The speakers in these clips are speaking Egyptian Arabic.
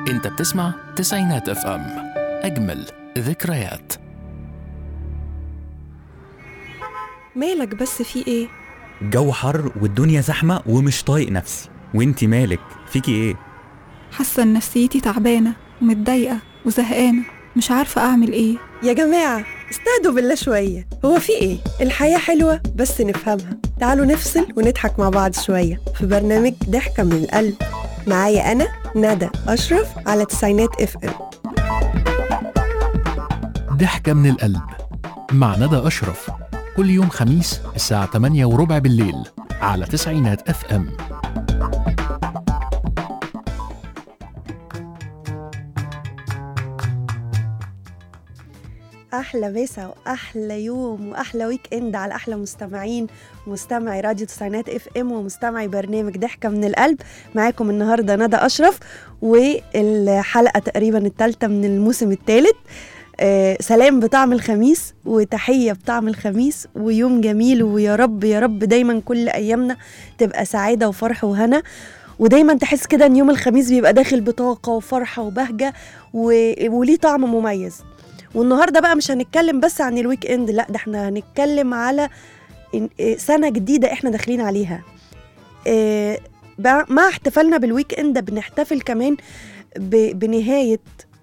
انت بتسمع تسعينات اف ام اجمل ذكريات مالك بس في ايه الجو حر والدنيا زحمة ومش طايق نفسي وانتي مالك فيكي ايه حاسه ان نفسيتي تعبانه ومتضايقه وزهقانه مش عارفه اعمل ايه يا جماعة استهدوا بالله شوية هو في ايه؟ الحياة حلوة بس نفهمها تعالوا نفصل ونضحك مع بعض شوية في برنامج ضحكة من القلب معايا أنا ندى أشرف على تسعينات اف ام ضحكة من القلب مع ندى أشرف كل يوم خميس الساعة 8 وربع بالليل على تسعينات اف ام أحلى مسا وأحلى يوم وأحلى ويك إند على أحلى مستمعين مستمعي راديو تسعينات اف ام ومستمعي برنامج ضحكة من القلب معاكم النهاردة ندى أشرف والحلقة تقريبا الثالثة من الموسم الثالث آه سلام بطعم الخميس وتحية بطعم الخميس ويوم جميل ويا رب يا رب دايما كل أيامنا تبقى سعادة وفرح وهنا ودايما تحس كده ان يوم الخميس بيبقى داخل بطاقة وفرحة وبهجة و... وليه طعم مميز والنهارده بقى مش هنتكلم بس عن الويك اند لا ده احنا هنتكلم على إن- إيه سنة جديدة احنا داخلين عليها إيه، بع- مع احتفالنا بالويك اند بنحتفل كمان ب- بنهاية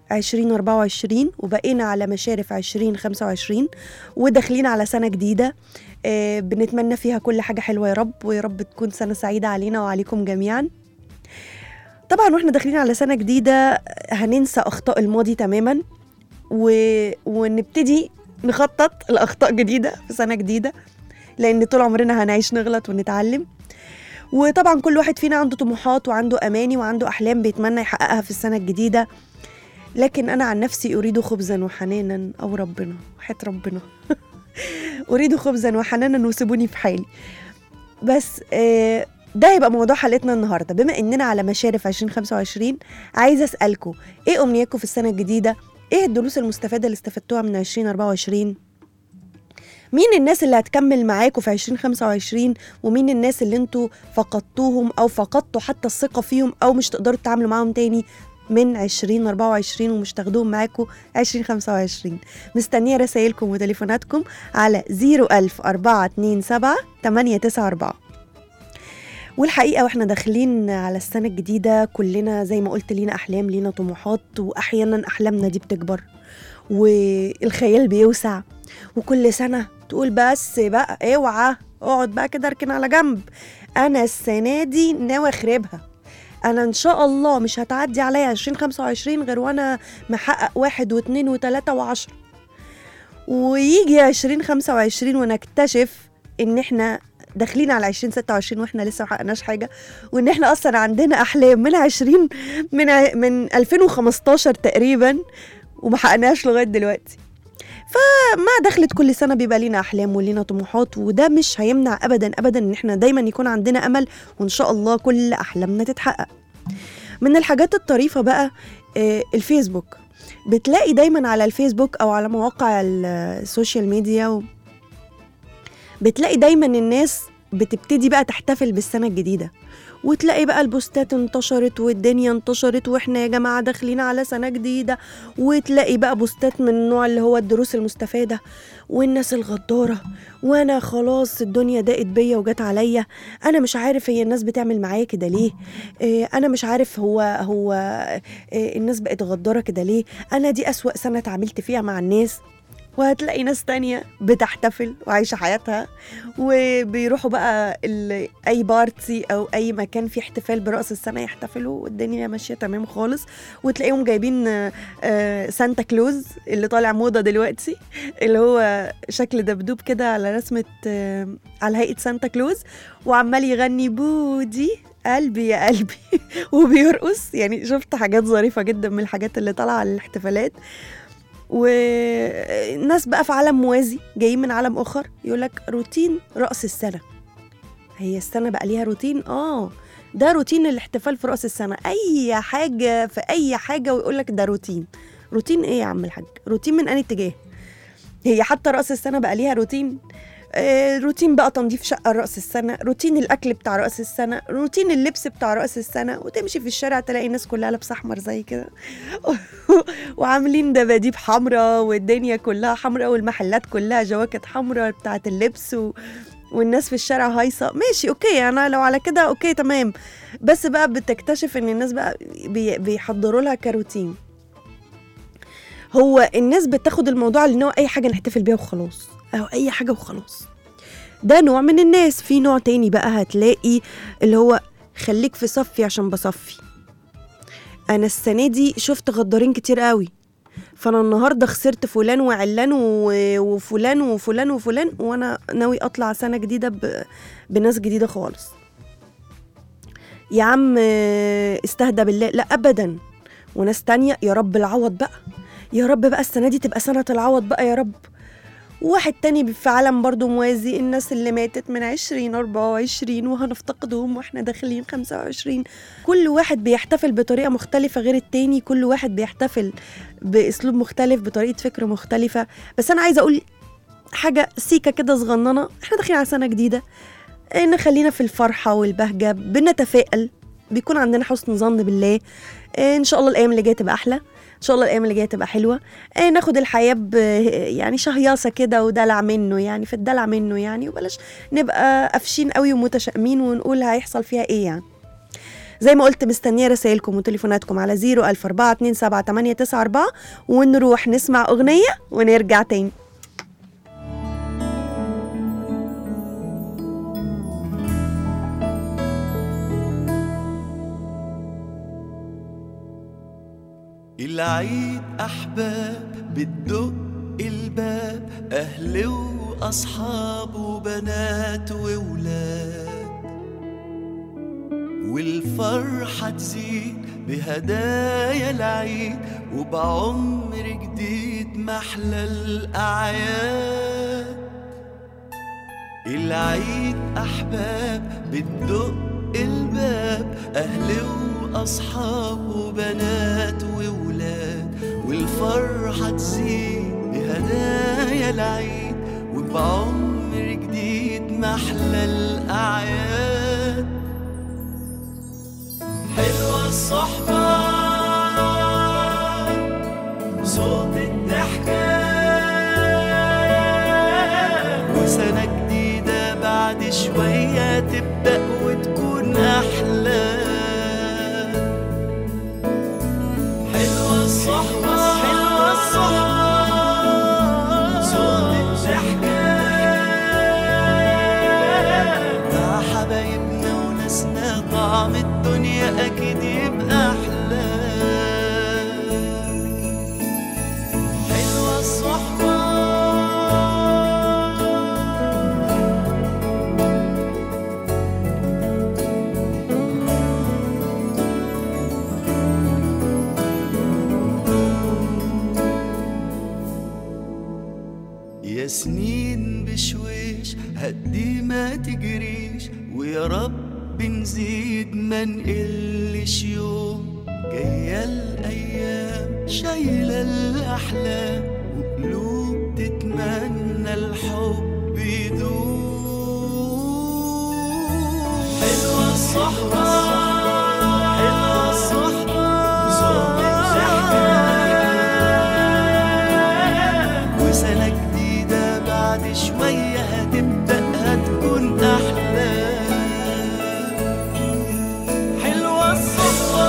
2024 وبقينا على مشارف 2025 وداخلين على سنة جديدة آه، بنتمنى فيها كل حاجة حلوة يا رب ويا رب تكون سنة سعيدة علينا وعليكم جميعا طبعا واحنا داخلين على سنة جديدة هننسى أخطاء الماضي تماما و... ونبتدي نخطط لأخطاء جديدة في سنة جديدة لأن طول عمرنا هنعيش نغلط ونتعلم وطبعا كل واحد فينا عنده طموحات وعنده أماني وعنده أحلام بيتمنى يحققها في السنة الجديدة لكن أنا عن نفسي أريد خبزا وحنانا أو ربنا وحياة ربنا أريد خبزا وحنانا وسيبوني في حالي بس آه، ده يبقى موضوع حلقتنا النهارده بما اننا على مشارف 2025 عايزه اسالكم ايه امنياتكم في السنه الجديده ايه الدروس المستفاده اللي استفدتوها من 2024 مين الناس اللي هتكمل معاكم في 2025 ومين الناس اللي انتوا فقدتوهم او فقدتوا حتى الثقه فيهم او مش تقدروا تتعاملوا معاهم تاني من 2024 ومش تاخدوهم معاكم 2025 مستنيه رسائلكم وتليفوناتكم على 00427 894 والحقيقه واحنا داخلين على السنه الجديده كلنا زي ما قلت لينا احلام لينا طموحات واحيانا احلامنا دي بتكبر والخيال بيوسع وكل سنه تقول بس بقى اوعى اقعد بقى كده اركن على جنب انا السنه دي ناوي اخربها انا ان شاء الله مش هتعدي عليا 2025 غير وانا محقق واحد واثنين وثلاثة وعشرة ويجي 2025 ونكتشف ان احنا داخلين على 2026 واحنا لسه ما حققناش حاجه وان احنا اصلا عندنا احلام من 20 من ع- من 2015 تقريبا وما حققناش لغايه دلوقتي فمع دخلت كل سنه بيبقى لينا احلام ولينا طموحات وده مش هيمنع ابدا ابدا ان احنا دايما يكون عندنا امل وان شاء الله كل احلامنا تتحقق من الحاجات الطريفه بقى آه، الفيسبوك بتلاقي دايما على الفيسبوك او على مواقع ال- السوشيال ميديا و... بتلاقي دايما الناس بتبتدي بقى تحتفل بالسنه الجديده وتلاقي بقى البوستات انتشرت والدنيا انتشرت واحنا يا جماعه داخلين على سنه جديده وتلاقي بقى بوستات من النوع اللي هو الدروس المستفاده والناس الغداره وانا خلاص الدنيا ضاقت بيا وجت عليا انا مش عارف هي الناس بتعمل معايا كده ليه إيه انا مش عارف هو هو إيه الناس بقت غداره كده ليه انا دي اسوأ سنه اتعاملت فيها مع الناس وهتلاقي ناس تانية بتحتفل وعايشة حياتها وبيروحوا بقى ال- أي بارتي أو أي مكان فيه احتفال برأس السنة يحتفلوا والدنيا ماشية تمام خالص وتلاقيهم جايبين آه، آه، سانتا كلوز اللي طالع موضة دلوقتي اللي هو شكل دبدوب كده على رسمة آه، على هيئة سانتا كلوز وعمال يغني بودي قلبي يا قلبي وبيرقص يعني شفت حاجات ظريفة جدا من الحاجات اللي طالعة على الاحتفالات والناس بقى في عالم موازي جايين من عالم اخر يقولك روتين رأس السنة هي السنة بقى ليها روتين اه ده روتين الاحتفال في رأس السنة أي حاجة في أي حاجة ويقولك ده روتين روتين إيه يا عم الحاج روتين من أي اتجاه هي حتى رأس السنة بقى ليها روتين آه، روتين بقى تنظيف شقه رأس السنه روتين الاكل بتاع رأس السنه روتين اللبس بتاع رأس السنه وتمشي في الشارع تلاقي الناس كلها لابسه احمر زي كده وعاملين دباديب حمراء والدنيا كلها حمراء والمحلات كلها جواكت حمراء بتاعت اللبس و... والناس في الشارع هايصه ماشي اوكي انا لو على كده اوكي تمام بس بقى بتكتشف ان الناس بقى بي... بيحضروا لها كروتين هو الناس بتاخد الموضوع على ان هو اي حاجه نحتفل بيها وخلاص او اي حاجه وخلاص ده نوع من الناس في نوع تاني بقى هتلاقي اللي هو خليك في صفي عشان بصفي انا السنه دي شفت غدارين كتير قوي فانا النهارده خسرت فلان وعلان و- وفلان وفلان وفلان وانا ناوي اطلع سنه جديده ب... بناس جديده خالص يا عم آه، استهدى بالله لا ابدا وناس تانية يا رب العوض بقى يا رب بقى السنه دي تبقى سنه العوض بقى يا رب وواحد تاني في عالم برضو موازي الناس اللي ماتت من عشرين أربعة وعشرين وهنفتقدهم واحنا داخلين خمسة وعشرين كل واحد بيحتفل بطريقة مختلفة غير التاني كل واحد بيحتفل بأسلوب مختلف بطريقة فكر مختلفة بس أنا عايزة أقول حاجة سيكة كده صغننة احنا داخلين على سنة جديدة إيه، نخلينا في الفرحة والبهجة بنتفائل بيكون عندنا حسن ظن بالله إيه، إن شاء الله الأيام اللي جاية تبقى أحلى ان شاء الله الايام اللي جايه تبقى حلوه آه ناخد الحياه ب يعني شهياصه كده ودلع منه يعني في الدلع منه يعني وبلاش نبقى قافشين قوي ومتشائمين ونقول هيحصل فيها ايه يعني زي ما قلت مستنيه رسائلكم وتليفوناتكم على 004278994 ونروح نسمع اغنيه ونرجع تاني العيد أحباب بتدق الباب أهل وأصحاب وبنات وولاد والفرحة تزيد بهدايا العيد وبعمر جديد محلى الأعياد العيد أحباب بتدق الباب أهل وأصحاب وبنات وولاد والفرحة تزيد بهدايا العيد وبعمر جديد محلى الأعياد حلوة الصحبة صوت الضحكة وسنة جديدة بعد شوية تبدأ وتكون أحلى حلوة الصحبة حلوة الصحبة صوت الضحكة مع حبايبنا وناسنا طعم الدنيا أكيد يبقى أحلى حلوة الصحبة يا سنين بشويش هدي ما تجريش ويا رب نزيد ما نقلش يوم جاية الأيام شايلة الأحلام وقلوب تتمنى الحب يدوم حلوة الصحبة حلوة الصحبة صوت الضحكة وسنة جديدة بعد شوية هتبدأ هتكون أحلى حلوة الصحبة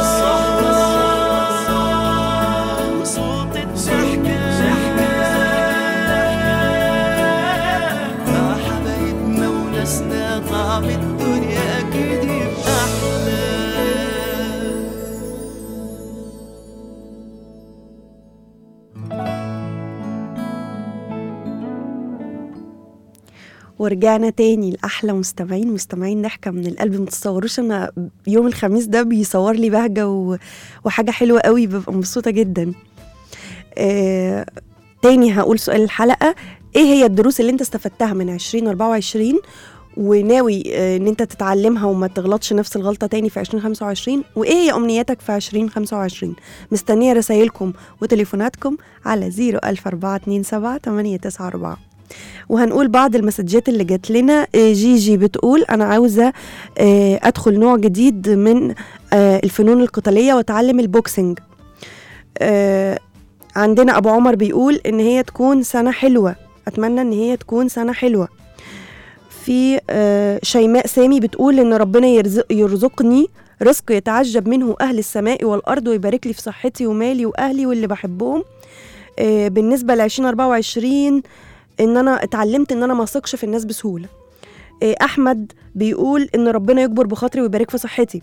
وصوت الضحكة مع حبايبنا وناسنا طعم الدنيا أكيد يبقى أحلى ورجعنا تاني لأحلى مستمعين مستمعين ضحكة من القلب متصوروش أنا يوم الخميس ده بيصور لي بهجة و... وحاجة حلوة قوي ببقى مبسوطة جدا آه... تاني هقول سؤال الحلقة ايه هي الدروس اللي انت استفدتها من 2024 وناوي آه، ان انت تتعلمها وما تغلطش نفس الغلطة تاني في 2025 وايه هي امنياتك في 2025 مستنية رسايلكم وتليفوناتكم على 00427 894 وهنقول بعض المسجات اللي جات لنا آه، جيجي بتقول انا عاوزه آه، ادخل نوع جديد من آه، الفنون القتاليه واتعلم البوكسنج آه، عندنا ابو عمر بيقول ان هي تكون سنه حلوه اتمنى ان هي تكون سنه حلوه في آه، شيماء سامي بتقول ان ربنا يرزق يرزقني رزق يتعجب منه اهل السماء والارض ويبارك لي في صحتي ومالي واهلي واللي بحبهم آه، بالنسبه ل 2024 ان انا اتعلمت ان انا ما اثقش في الناس بسهوله آه، احمد بيقول ان ربنا يكبر بخاطري ويبارك في صحتي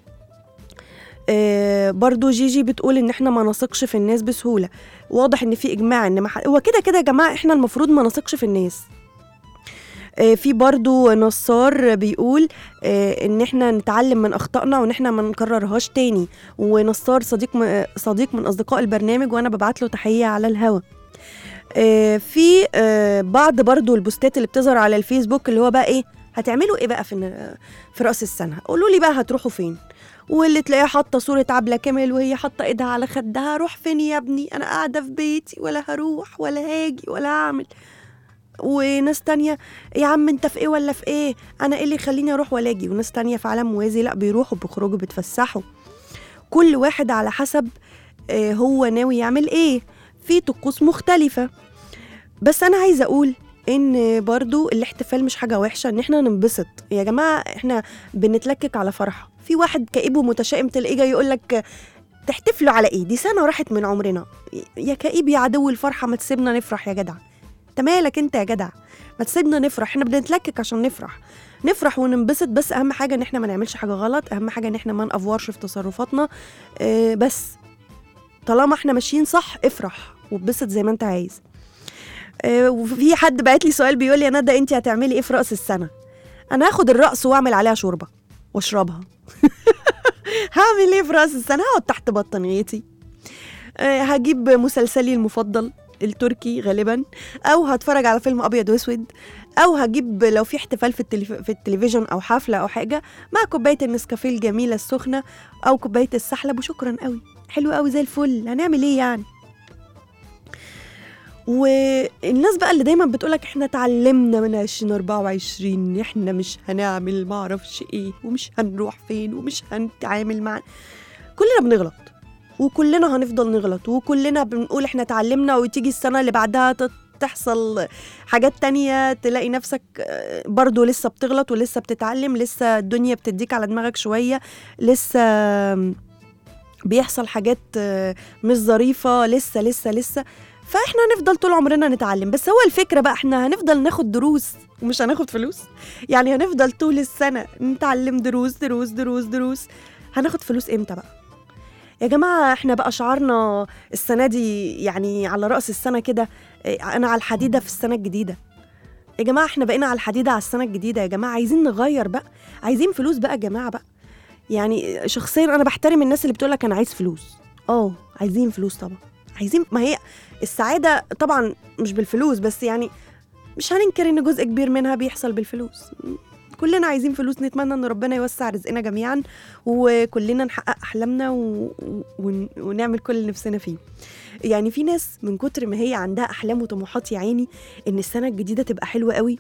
آه، برضو جيجي بتقول ان احنا ما نثقش في الناس بسهوله واضح ان في اجماع ان ما ح- هو كده كده يا جماعه احنا المفروض ما نثقش في الناس آه، في برضو نصار بيقول آه، ان احنا نتعلم من اخطائنا وان احنا ما نكررهاش تاني ونصار صديق م- صديق من اصدقاء البرنامج وانا ببعت له تحيه على الهوا آه، في آه، بعض برضو البوستات اللي بتظهر على الفيسبوك اللي هو بقى ايه هتعملوا ايه بقى في في راس السنه قولوا لي بقى هتروحوا فين واللي تلاقيها حاطه صوره عبله كامل وهي حاطه ايدها على خدها روح فين يا ابني انا قاعده في بيتي ولا هروح ولا هاجي ولا هعمل وناس تانية يا عم انت في ايه ولا في ايه انا ايه اللي يخليني اروح ولا اجي وناس تانية في عالم موازي لا بيروحوا بيخرجوا بيتفسحوا كل واحد على حسب آه، هو ناوي يعمل ايه في طقوس مختلفة بس انا عايزة اقول ان برضو الاحتفال مش حاجة وحشة ان احنا ننبسط يا جماعة احنا بنتلكك على فرحة في واحد كئيب ومتشائم تلاقيه جاي يقول لك تحتفلوا على ايه دي سنة راحت من عمرنا يا كئيب يا عدو الفرحة ما تسيبنا نفرح يا جدع انت مالك انت يا جدع ما تسيبنا نفرح احنا بنتلكك عشان نفرح نفرح وننبسط بس اهم حاجه ان احنا ما نعملش حاجه غلط اهم حاجه ان احنا ما نافورش في تصرفاتنا اه بس طالما احنا ماشيين صح افرح واتبسط زي ما انت عايز اه وفي حد بعت لي سؤال بيقول لي يا ندى انت هتعملي ايه في راس السنه انا هاخد الرأس واعمل عليها شوربه واشربها هعمل ايه في راس السنه هقعد تحت بطانيتي اه هجيب مسلسلي المفضل التركي غالبا او هتفرج على فيلم ابيض واسود او هجيب لو في احتفال في, التلف... في التلفزيون او حفله او حاجه مع كوبايه النسكافيه الجميله السخنه او كوبايه السحلب وشكرا قوي حلو قوي زي الفل هنعمل ايه يعني والناس بقى اللي دايما بتقولك احنا اتعلمنا من 2024 ان احنا مش هنعمل معرفش ايه ومش هنروح فين ومش هنتعامل مع كلنا بنغلط وكلنا هنفضل نغلط وكلنا بنقول احنا اتعلمنا وتيجي السنة اللي بعدها تت- تحصل حاجات تانية تلاقي نفسك آه، برضو لسه بتغلط ولسه بتتعلم لسه الدنيا بتديك على دماغك شوية لسه آم، بيحصل حاجات آه، مش ظريفة لسه لسه لسه فاحنا هنفضل طول عمرنا نتعلم بس هو الفكرة بقى احنا هنفضل ناخد دروس ومش هناخد فلوس يعني هنفضل طول السنة نتعلم دروس دروس دروس دروس هناخد فلوس امتى بقى يا جماعة احنا بقى شعارنا السنة دي يعني على رأس السنة كده اه، أنا على الحديدة في السنة الجديدة يا جماعة احنا بقينا على الحديدة على السنة الجديدة يا جماعة عايزين نغير بقى عايزين فلوس بقى يا جماعة بقى يعني شخصيا أنا بحترم الناس اللي بتقولك أنا عايز فلوس اه عايزين فلوس طبعا عايزين ما هي السعادة طبعا مش بالفلوس بس يعني مش هننكر ان جزء كبير منها بيحصل بالفلوس كلنا عايزين فلوس نتمنى ان ربنا يوسع رزقنا جميعا وكلنا نحقق احلامنا و... ون... ونعمل كل اللي نفسنا فيه يعني في ناس من كتر ما هي عندها احلام وطموحات يا عيني ان السنه الجديده تبقى حلوه قوي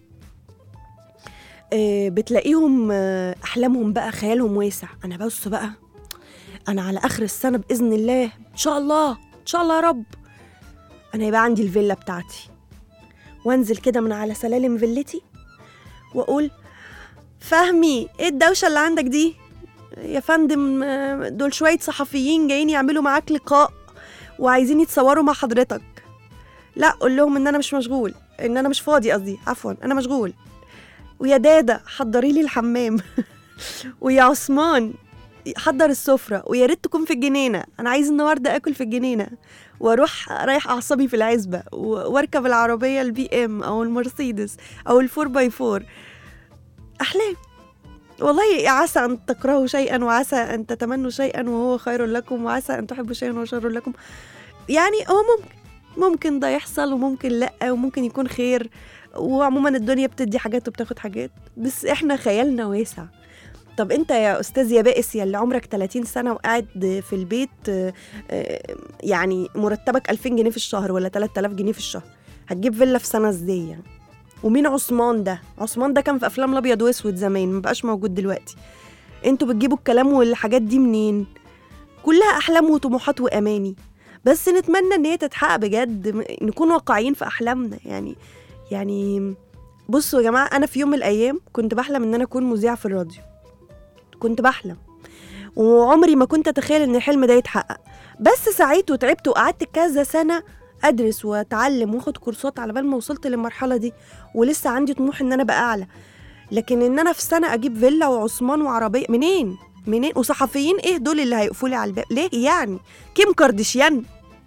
آه، بتلاقيهم آه، احلامهم بقى خيالهم واسع انا بص بقى انا على اخر السنه باذن الله ان شاء الله ان شاء الله يا رب انا يبقى عندي الفيلا بتاعتي وانزل كده من على سلالم فيلتي واقول فهمي ايه الدوشه اللي عندك دي يا فندم آه، دول شويه صحفيين جايين يعملوا معاك لقاء وعايزين يتصوروا مع حضرتك لا قول لهم ان انا مش مشغول ان انا مش فاضي قصدي عفوا انا مشغول ويا دادا حضري لي الحمام ويا عثمان حضر السفرة ويا ريت تكون في الجنينة أنا عايز النهاردة آكل في الجنينة وأروح رايح أعصابي في العزبة و- وأركب العربية البي إم أو المرسيدس أو الفور باي فور أحلام والله عسى أن تكرهوا شيئا وعسى أن تتمنوا شيئا وهو خير لكم وعسى أن تحبوا شيئا وهو شر لكم يعني هو ممكن ممكن ده يحصل وممكن لأ وممكن يكون خير وعموما الدنيا بتدي حاجات وبتاخد حاجات بس احنا خيالنا واسع طب انت يا استاذ يا بائس يا اللي عمرك 30 سنه وقاعد في البيت آه، آه، يعني مرتبك 2000 جنيه في الشهر ولا 3000 جنيه في الشهر هتجيب فيلا في سنه ازاي يعني ومين عثمان ده عثمان ده كان في افلام الابيض واسود زمان مبقاش موجود دلوقتي انتوا بتجيبوا الكلام والحاجات دي منين كلها احلام وطموحات واماني بس نتمنى ان هي تتحقق بجد م- نكون واقعيين في احلامنا يعني يعني بصوا يا جماعه انا في يوم من الايام كنت بحلم ان انا اكون مذيعه في الراديو كنت بحلم وعمري ما كنت اتخيل ان الحلم ده يتحقق بس سعيت وتعبت وقعدت كذا سنه ادرس واتعلم واخد كورسات على بال ما وصلت للمرحله دي ولسه عندي طموح ان انا ابقى اعلى لكن ان انا في سنه اجيب فيلا وعثمان وعربيه منين منين وصحفيين ايه دول اللي هيقفوا لي على الباب ليه يعني كيم كارديشيان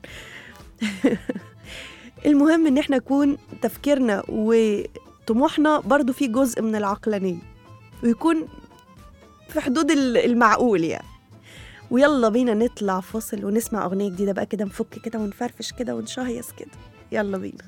المهم ان احنا يكون تفكيرنا وطموحنا برضو في جزء من العقلانيه ويكون في حدود ال- المعقول يعني ويلا بينا نطلع فاصل ونسمع اغنيه جديده بقى كده نفك كده ونفرفش كده ونشهيص كده يلا بينا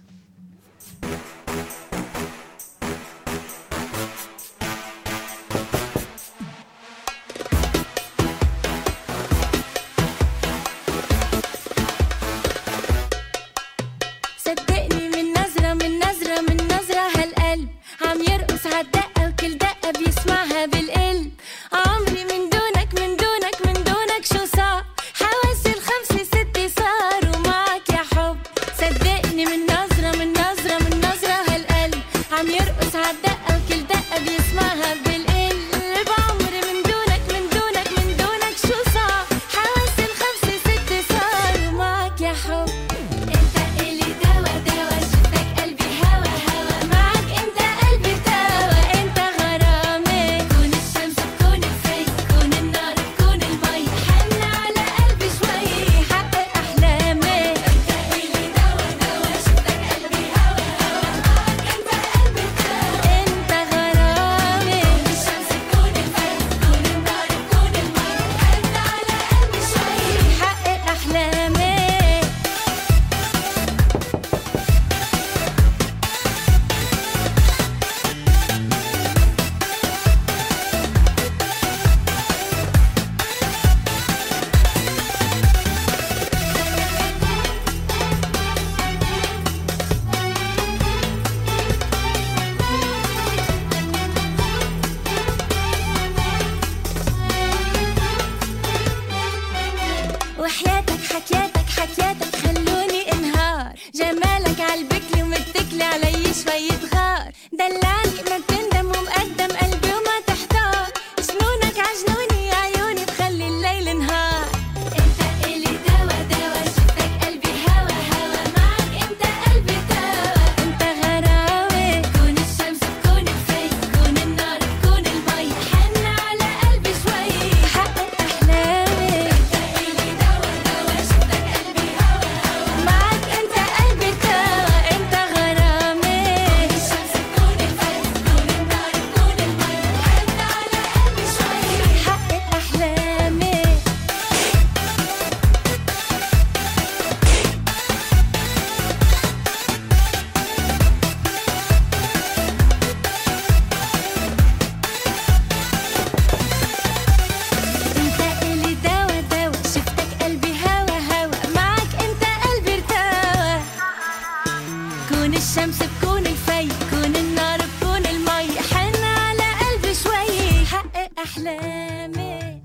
صدقني من نظرة من نظرة من نظرة هالقلب عم يرقص عالدقة وكل دقة بيسمعها بالقلب عمري من دونك من دونك من دونك شو صار حواسي الخمسة ستة صاروا معك يا حب صدقني من نظرة من نظرة من نظرة هالقلب عم يرقص عالدقة وكل دقة بيسمعها بالقلب عمري من دونك من دونك من دونك شو صار حواسي الخمسة ستة صاروا معك يا حب انت الي دوا دوا شفتك قلبي هوا هوا معك انت قلبي توا انت غرامي كون الشمس كون الفي كون النار كون المي حن على قلبي شوي حقق احلامي انت الي دوا دوا شفتك قلبي هوا هوا معك انت قلبي توا انت غرامي كون الشمس كون الفي كون النار كون المي حن على قلبي شوي حقق احلامي وحياتك حكياتك حكياتك خلوني انهار جمالك عالبكل ومتكلي علي شوية غار دلعني ما تندم ومقدم قلبي وما تحتار جنونك عجنوني يا عيوني بخلي الليل نهار انت الي دوا دوا شفتك قلبي هوا هوا معك انت قلبي توا انت غراوي كون الشمس كون الفي كون النار كون المي حن على قلبي شوي حقق احلامي انت الي دوا دوا شفتك قلبي هوا هوا معك انت قلبي توا انت غرامي كون الشمس كون الفي كون النار كون المي حن على قلبي شوي حقق احلامي انت الي دوا دوا شفتك قلبي هوا هوا معك انت قلبي ارتوى كون الشمس بكون الفي كون النار بكون المي حن على قلبي شوي حقق احلامي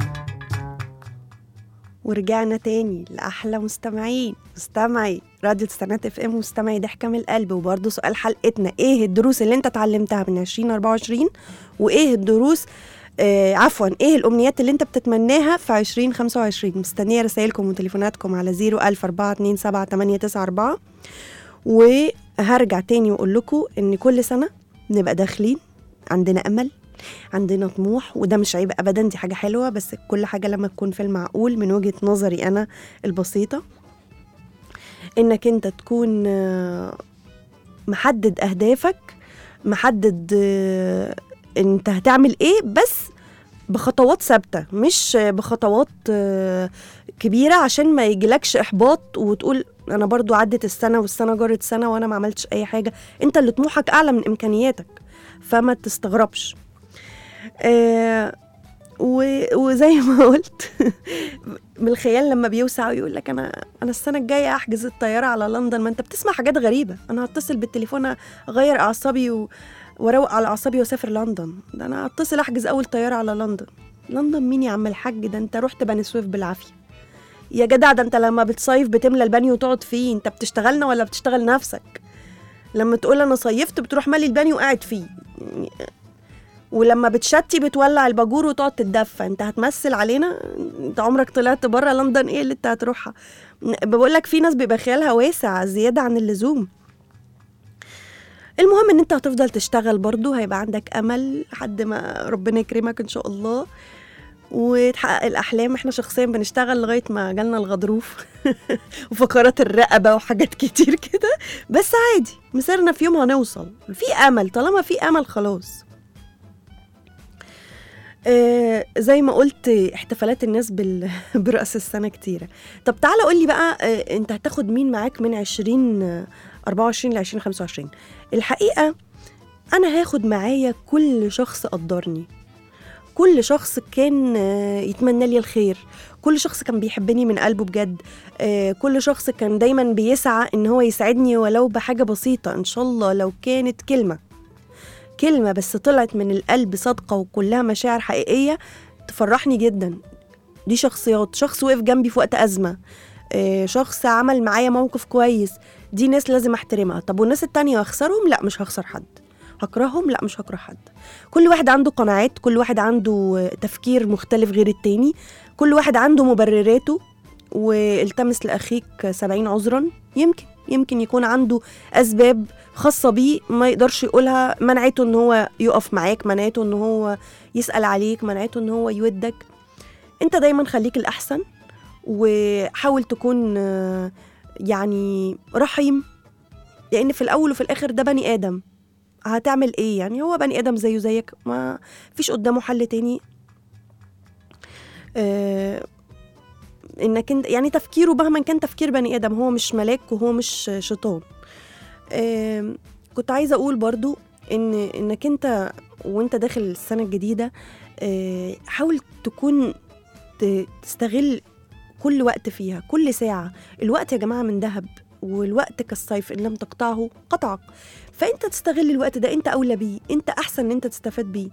ورجعنا تاني لأحلى مستمعين مستمعي راديو تستنات اف ام مستمعي ضحكة من القلب وبرضه سؤال حلقتنا ايه الدروس اللي انت اتعلمتها من 2024 وايه الدروس آه عفوا ايه الامنيات اللي انت بتتمناها في 2025 مستنيه رسائلكم وتليفوناتكم على 010427894 وهرجع تاني واقول لكم ان كل سنه نبقى داخلين عندنا امل عندنا طموح وده مش عيب ابدا دي حاجه حلوه بس كل حاجه لما تكون في المعقول من وجهه نظري انا البسيطه انك انت تكون آه، محدد اهدافك محدد آه، انت هتعمل ايه بس بخطوات ثابته مش بخطوات آه، كبيره عشان ما يجيلكش احباط وتقول انا برضو عدت السنه والسنه جرت سنه وانا ما عملتش اي حاجه انت اللي طموحك اعلى من امكانياتك فما تستغربش آه و... وزي ما قلت من الخيال لما بيوسع ويقول لك انا انا السنه الجايه احجز الطياره على لندن ما انت بتسمع حاجات غريبه انا هتصل بالتليفون اغير اعصابي و... واروق على اعصابي واسافر لندن ده انا هتصل احجز اول طياره على لندن لندن مين يا عم الحاج ده انت رحت بني سويف بالعافيه يا جدع ده انت لما بتصيف بتملى البانيو وتقعد فيه انت بتشتغلنا ولا بتشتغل نفسك لما تقول انا صيفت بتروح مالي البانيو وقاعد فيه يعني ولما بتشتي بتولع الباجور وتقعد تتدفى انت هتمثل علينا انت عمرك طلعت بره لندن ايه اللي انت هتروحها بقول لك في ناس بيبقى خيالها واسع زياده عن اللزوم المهم ان انت هتفضل تشتغل برضو هيبقى عندك امل لحد ما ربنا يكرمك ان شاء الله وتحقق الاحلام احنا شخصيا بنشتغل لغايه ما جالنا الغضروف وفقرات الرقبه وحاجات كتير كده بس عادي مسيرنا في يوم هنوصل في امل طالما في امل خلاص آه زي ما قلت احتفالات الناس بال... برأس السنة كتيرة طب تعالى قول لي بقى آه انت هتاخد مين معاك من 20 آه، 24 ل 20 25 الحقيقة أنا هاخد معايا كل شخص قدرني كل شخص كان آه، يتمنى لي الخير كل شخص كان بيحبني من قلبه بجد آه، كل شخص كان دايما بيسعى ان هو يساعدني ولو بحاجة بسيطة ان شاء الله لو كانت كلمة كلمة بس طلعت من القلب صادقة وكلها مشاعر حقيقية تفرحني جدا دي شخصيات شخص وقف جنبي في وقت أزمة آه، شخص عمل معايا موقف كويس دي ناس لازم احترمها طب والناس التانية هخسرهم لا مش هخسر حد هكرههم لا مش هكره حد كل واحد عنده قناعات كل واحد عنده آه، تفكير مختلف غير التاني كل واحد عنده مبرراته والتمس لأخيك سبعين عذرا يمكن يمكن يكون عنده أسباب خاصة بيه ما يقدرش يقولها منعته إن هو يقف معاك منعته إن هو يسأل عليك منعته إن هو يودك أنت دايما خليك الأحسن وحاول تكون آه، يعني رحيم لأن في الأول وفي الآخر ده بني آدم هتعمل إيه يعني هو بني آدم زيه زيك ما فيش قدامه حل تاني آه، انك انت يعني تفكيره مهما كان تفكير بني ادم هو مش ملاك وهو مش شيطان آم، كنت عايزه اقول برضو ان انك انت وانت داخل السنه الجديده آه، حاول تكون ت- تستغل كل وقت فيها كل ساعه الوقت يا جماعه من ذهب والوقت كالسيف ان لم تقطعه قطعك فانت تستغل الوقت ده انت اولى بيه انت احسن ان انت تستفاد بيه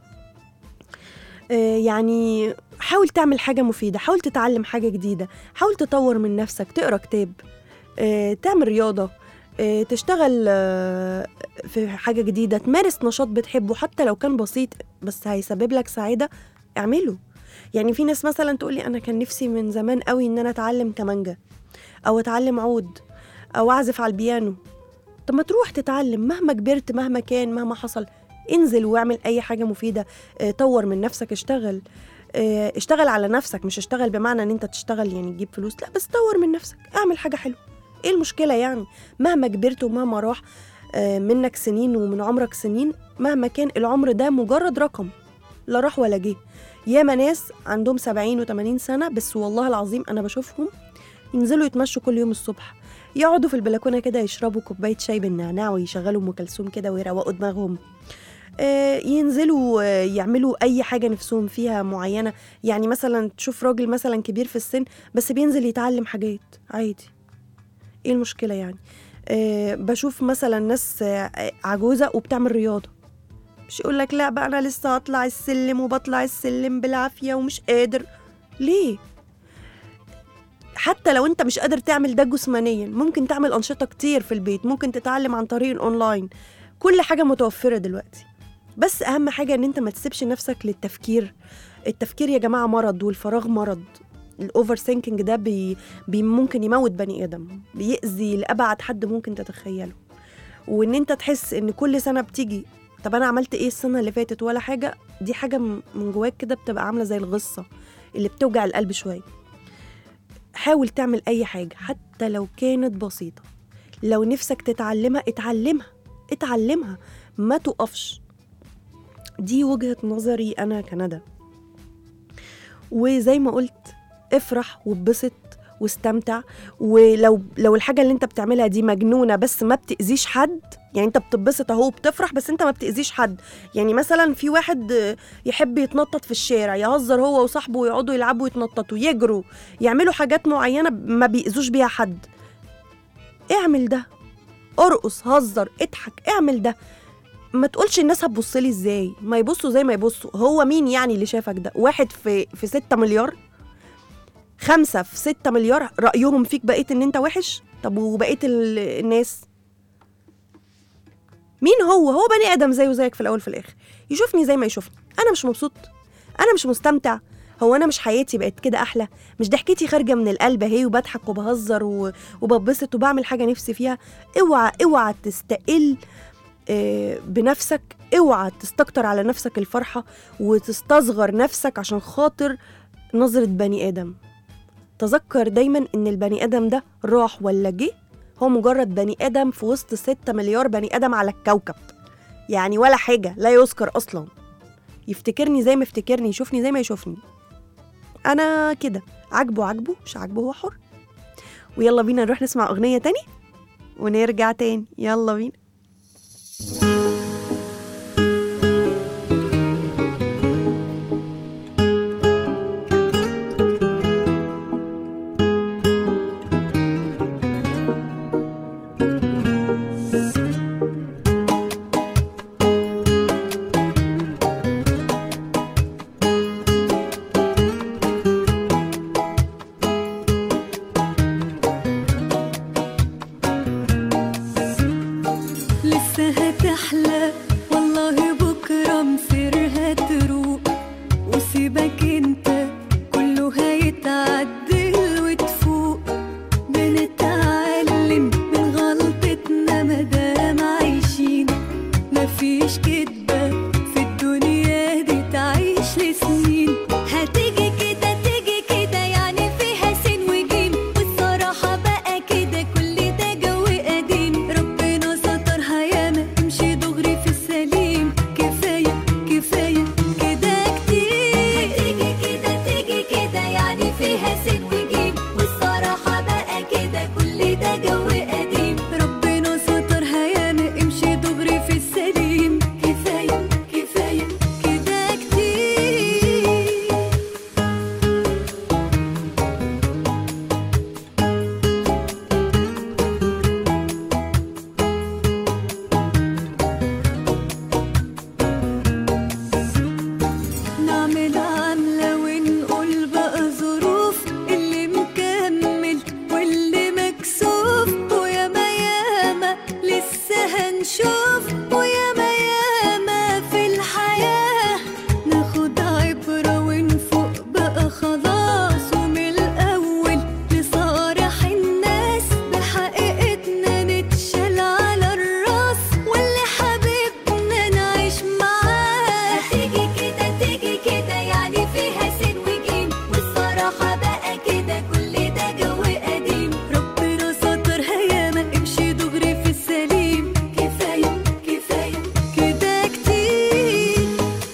آه، يعني حاول تعمل حاجة مفيدة حاول تتعلم حاجة جديدة حاول تطور من نفسك تقرا كتاب آه، تعمل رياضة آه، تشتغل آه، في حاجة جديدة تمارس نشاط بتحبه حتى لو كان بسيط بس هيسبب لك سعادة اعمله يعني في ناس مثلا تقولي أنا كان نفسي من زمان قوي إن أنا أتعلم كمانجا أو أتعلم عود أو أعزف على البيانو طب ما تروح تتعلم مهما كبرت مهما كان مهما حصل انزل واعمل أي حاجة مفيدة آه، طور من نفسك اشتغل آه، اشتغل على نفسك مش اشتغل بمعنى ان انت تشتغل يعني تجيب فلوس لا بس طور من نفسك اعمل حاجة حلوة ايه المشكلة يعني مهما كبرت ومهما راح آه، منك سنين ومن عمرك سنين مهما كان العمر ده مجرد رقم لا راح ولا جه ياما ناس عندهم سبعين وتمانين سنة بس والله العظيم أنا بشوفهم ينزلوا يتمشوا كل يوم الصبح يقعدوا في البلكونة كده يشربوا كوباية شاي بالنعناع ويشغلوا أم كلثوم كده ويروقوا دماغهم آه، ينزلوا آه، يعملوا اي حاجه نفسهم فيها معينه يعني مثلا تشوف راجل مثلا كبير في السن بس بينزل يتعلم حاجات عادي ايه المشكله يعني أه بشوف مثلا ناس آه، عجوزه وبتعمل رياضه مش يقول لك لا بقى انا لسه هطلع السلم وبطلع السلم بالعافيه ومش قادر ليه حتى لو انت مش قادر تعمل ده جسمانيا ممكن تعمل انشطه كتير في البيت ممكن تتعلم عن طريق الاونلاين كل حاجه متوفره دلوقتي بس اهم حاجه ان انت ما تسيبش نفسك للتفكير التفكير يا جماعه مرض والفراغ مرض الاوفر ثينكينج ده بي بي ممكن يموت بني ادم بيأذي لابعد حد ممكن تتخيله وان انت تحس ان كل سنه بتيجي طب انا عملت ايه السنه اللي فاتت ولا حاجه دي حاجه م- من جواك كده بتبقى عامله زي الغصه اللي بتوجع القلب شويه حاول تعمل اي حاجه حتى لو كانت بسيطه لو نفسك تتعلمها اتعلمها اتعلمها ما تقفش دي وجهة نظري أنا كندى وزي ما قلت افرح واتبسط واستمتع ولو لو الحاجه اللي انت بتعملها دي مجنونه بس ما بتاذيش حد يعني انت بتتبسط اهو وبتفرح بس انت ما بتاذيش حد يعني مثلا في واحد آه، يحب يتنطط في الشارع يهزر هو وصاحبه ويقعدوا يلعبوا يتنططوا يجروا يعملوا حاجات معينه ما بيأذوش بيها حد اعمل ده ارقص هزر اضحك اعمل ده ما تقولش الناس هتبص لي ازاي ما يبصوا زي ما يبصوا هو مين يعني اللي شافك ده واحد في في 6 مليار خمسة في 6 مليار رأيهم فيك بقيت ان انت وحش طب وبقيت ال- الناس مين هو هو بني ادم زيه زيك في الاول في الاخر يشوفني زي ما يشوفني انا مش مبسوط انا مش مستمتع هو انا مش حياتي بقت كده احلى مش ضحكتي خارجه من القلب اهي وبضحك وبهزر و... وببسط وبعمل حاجه نفسي فيها اوعى اوعى تستقل آه، بنفسك اوعى تستكتر على نفسك الفرحه وتستصغر نفسك عشان خاطر نظره بني ادم تذكر دايما ان البني ادم ده راح ولا جه هو مجرد بني ادم في وسط 6 مليار بني ادم على الكوكب يعني ولا حاجه لا يذكر اصلا يفتكرني زي ما يفتكرني يشوفني زي ما يشوفني انا كده عاجبه عاجبه مش عاجبه هو حر ويلا بينا نروح نسمع اغنيه تاني ونرجع تاني يلا بينا لسه هتحلى والله بكرة مصيرها تروق وسيبك انت كله هيتعدل وتفوق بنتعلم من غلطتنا مادام عايشين مفيش كدبة في الدنيا دي تعيش لسنين هتيجي كده تيجي كده يعني فيها سين وجيم والصراحة بقى كده كل ده جو قديم ربنا سترها ياما امشي دغري في السليم كفاية كفاية كده كتير هتيجي كده تيجي كده يعني فيها سين وجيم والصراحة بقى كده كل ده جو قديم ربنا سترها ياما امشي دغري في السليم كفاية كفاية كده كتير نعمل عاملة ونقول بقى ظروف اللي مكمل واللي مكسوف وياما ياما لسه هنشوف وياما ياما في الحياة ناخد عبرة ونفوق بقى خلاص ومن الأول لصالح الناس بحقيقتنا نتشال على الراس واللي حبيبنا نعيش معاه هتيجي كده تيجي كده يعني فيها سين وجيم والصراحة بقى كده كل ده جو قديم ربنا سترها ياما امشي دغري في السليم كفاية كفاية كده كتير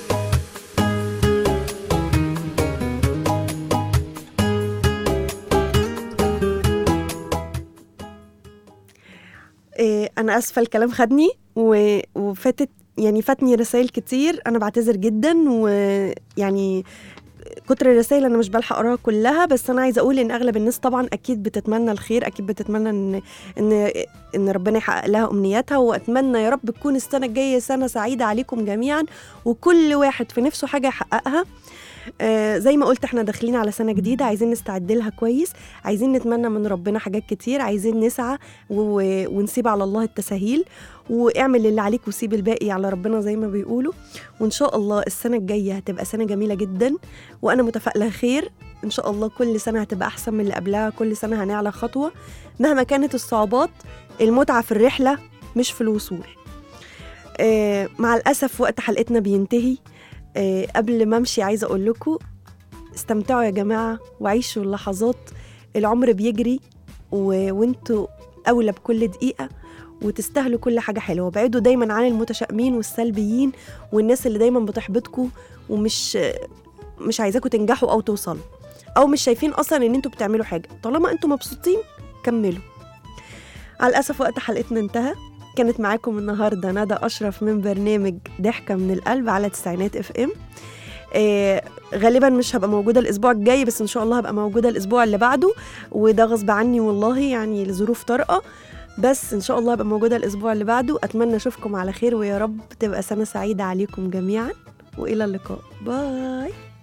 إيه انا اسفه الكلام خدني و- وفاتت يعني فاتني رسائل كتير انا بعتذر جدا ويعني كتر الرسائل انا مش بلحق اقراها كلها بس انا عايزه اقول ان اغلب الناس طبعا اكيد بتتمنى الخير اكيد بتتمنى ان ان ان ربنا يحقق لها امنياتها واتمنى يا رب تكون السنه الجايه سنه سعيده عليكم جميعا وكل واحد في نفسه حاجه يحققها آه زي ما قلت احنا داخلين على سنه جديده عايزين نستعد لها كويس عايزين نتمنى من ربنا حاجات كتير عايزين نسعى و- ونسيب على الله التساهيل واعمل اللي عليك وسيب الباقي على ربنا زي ما بيقولوا وان شاء الله السنه الجايه هتبقى سنه جميله جدا وانا متفائله خير ان شاء الله كل سنه هتبقى احسن من اللي قبلها كل سنه هنعلى خطوه مهما كانت الصعوبات المتعه في الرحله مش في الوصول آه مع الاسف وقت حلقتنا بينتهي آه قبل ما امشي عايزه اقول لكم استمتعوا يا جماعه وعيشوا اللحظات العمر بيجري و... وانتوا اولى بكل دقيقه وتستاهلوا كل حاجه حلوه ابعدوا دايما عن المتشائمين والسلبيين والناس اللي دايما بتحبطكم ومش مش عايزاكم تنجحوا او توصلوا او مش شايفين اصلا ان انتوا بتعملوا حاجه طالما انتوا مبسوطين كملوا على الاسف وقت حلقتنا انتهى كانت معاكم النهارده ندى اشرف من برنامج ضحكه من القلب على تسعينات اف ام آه غالبا مش هبقى موجوده الاسبوع الجاي بس ان شاء الله هبقى موجوده الاسبوع اللي بعده وده غصب عني والله يعني لظروف طارئه بس ان شاء الله هبقى موجوده الاسبوع اللي بعده اتمنى اشوفكم على خير ويا رب تبقى سنه سعيده عليكم جميعا والى اللقاء باي